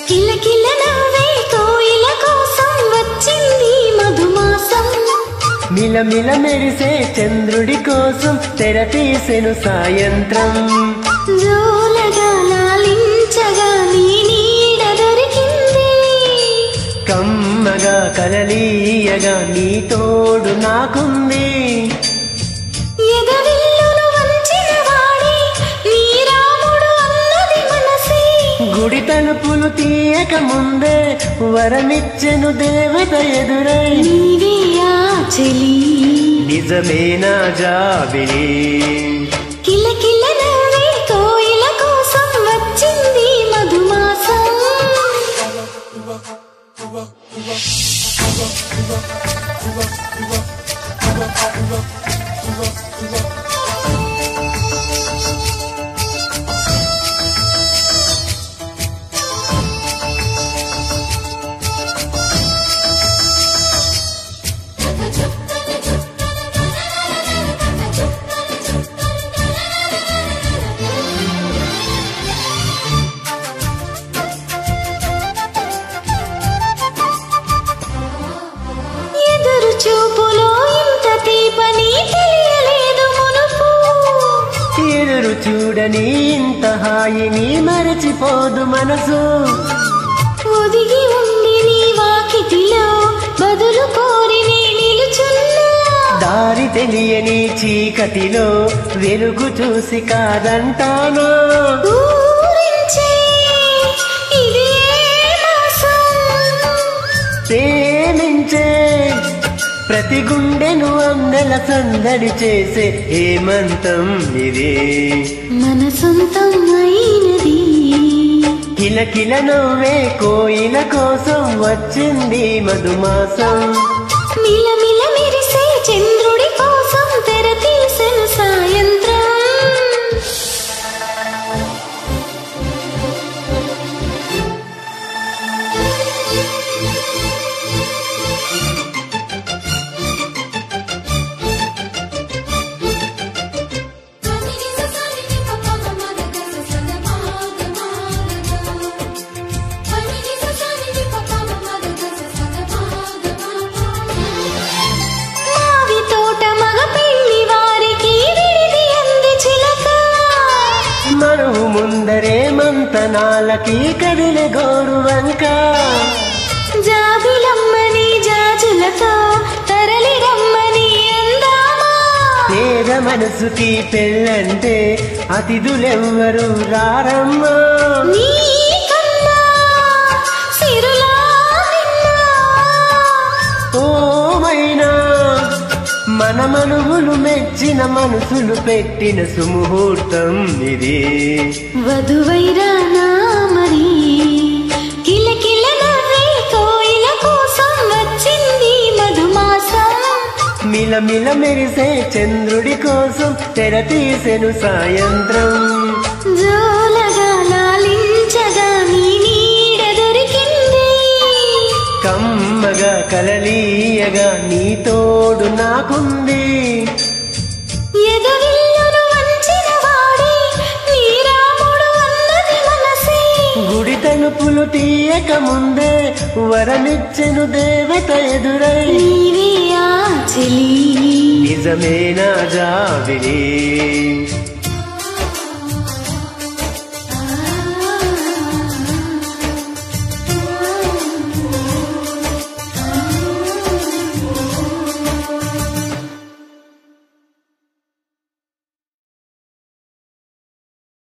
కిలకిల నవ్వే కోయిల కోసం వచ్చింది మధుమాసం మిలమిల మెరిసే చంద్రుడి కోసం తెర తీసెను సాయంత్రం జోలగా లాలించగా నీ నీడ దొరికింది కమ్మగా కలలీయగా నీ తోడు నాకుంది ఎదవిల్లును వంచిన వాడే నీ రాముడు అన్నది మనసే గుడి తలుపులు తీయక ముందే వరమిచ్చెను దేవత ఎదురై నీవే ఆ చెలి నిజమేనా జాబిలి కిలకిల నవ్వే కోయిల కోసం వచ్చింది మధుమాసం ఎదురు చూపులో ఇంత తీపని తెలియలేదు మునుపు ఎదురు చూడని ఇంత హాయిని మరచిపోదు మనసు ఒదిగి ఉండి నీ వాకిటిలో బదులు కోరి నే నిలుచున్నా దారి తెలియని చీకటిలో వెలుగు చూసి కాదంటానా ఊరించే ఇదే మాసం ప్రేమించే ప్రతి గుండెను అందెల సందడి చేసే హేమంతం ఇదే మన సొంతం అయినది కిలకిల నవ్వే కోయిల కోసం వచ్చింది మధుమాసం మిలమిల మెరిసే చంద్రుడి కోసం తెర తీసెను సాయంత్రం మావి తోట మగ పెళ్లి వారికి విడిది అంది చిలక మరువు ముందరే మంతనాలకి కదిలే గోరు వంక జాబిలమ్మని జాజులతో తరలి రమ్మని అందామా పేద మనసుకి పెళ్ళంటే అతిథులెవ్వరు రారమ్మా నీ కన్నా సిరులా నిన్నా ఓమైనా మన మనువులు మెచ్చిన మనసులు పెట్టిన సుముహూర్తం ఇది వధువైరా నా మరి కిలకిల నవ్వే కోయిల కోసం వచ్చింది మధుమాసం మిలమిల మెరిసే చంద్రుడి కోసం తెర తీసెను సాయంత్రం జోలగా లాలించగా నీ నీడ దొరికింది కమ్మగా కలలీయగా నీ తోడు నాకుంది ఎదవిల్లును వంచిన వాడే నీ రాముడు అన్నది మనసే గుడి తలుపులు తీయక ముందే వరమిచ్చెను దేవత ఎదురై నీవే ఆ చెలి నిజమేనా జాబిలి